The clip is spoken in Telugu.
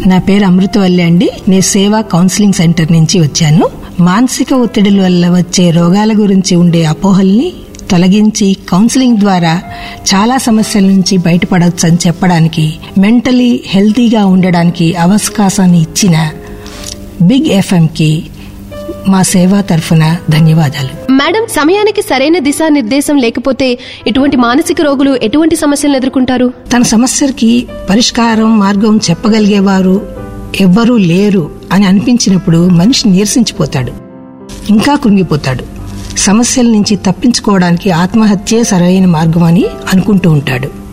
నా పేరు అమృతవల్లి అండి నేను సేవా కౌన్సిలింగ్ సెంటర్ నుంచి వచ్చాను మానసిక ఒత్తిడిల వల్ల వచ్చే రోగాల గురించి ఉండే అపోహల్ని తొలగించి కౌన్సిలింగ్ ద్వారా చాలా సమస్యల నుంచి బయటపడవచ్చని చెప్పడానికి మెంటలీ హెల్తీగా ఉండడానికి అవకాశాన్ని ఇచ్చిన బిగ్ ఎఫ్ఎంకి మా సేవా తరఫున ధన్యవాదాలు మేడం సమయానికి సరైన దిశానిర్దేశం లేకపోతే ఇటువంటి మానసిక రోగులు ఎటువంటి సమస్యలను ఎదుర్కొంటారు తన సమస్యకి పరిష్కారం మార్గం చెప్పగలిగేవారు ఎవ్వరూ లేరు అని అనిపించినప్పుడు మనిషి నీరసించిపోతాడు ఇంకా కృంగిపోతాడు సమస్యల నుంచి తప్పించుకోవడానికి ఆత్మహత్యే సరైన మార్గం అని అనుకుంటూ ఉంటాడు